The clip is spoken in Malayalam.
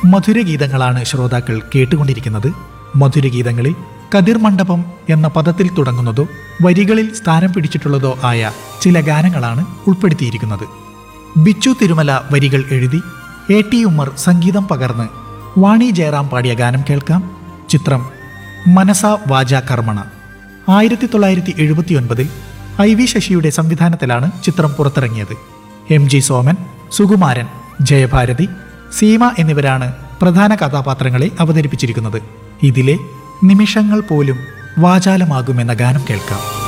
മധുരഗീതങ്ങളാണ് ശ്രോതാക്കൾ കേട്ടുകൊണ്ടിരിക്കുന്നത് മധുരഗീതങ്ങളിൽ കതിർ മണ്ഡപം എന്ന പദത്തിൽ തുടങ്ങുന്നതോ വരികളിൽ സ്ഥാനം പിടിച്ചിട്ടുള്ളതോ ആയ ചില ഗാനങ്ങളാണ് ഉൾപ്പെടുത്തിയിരിക്കുന്നത് ബിച്ചു തിരുമല വരികൾ എഴുതി എ ടി ഉമ്മർ സംഗീതം പകർന്ന് വാണി ജയറാം പാടിയ ഗാനം കേൾക്കാം ചിത്രം മനസ വാച കർമ്മണ ആയിരത്തി തൊള്ളായിരത്തി എഴുപത്തിയൊൻപതിൽ ഐ വി ശശിയുടെ സംവിധാനത്തിലാണ് ചിത്രം പുറത്തിറങ്ങിയത് എം ജി സോമൻ സുകുമാരൻ ജയഭാരതി സീമ എന്നിവരാണ് പ്രധാന കഥാപാത്രങ്ങളെ അവതരിപ്പിച്ചിരിക്കുന്നത് ഇതിലെ നിമിഷങ്ങൾ പോലും വാചാലമാകുമെന്ന ഗാനം കേൾക്കാം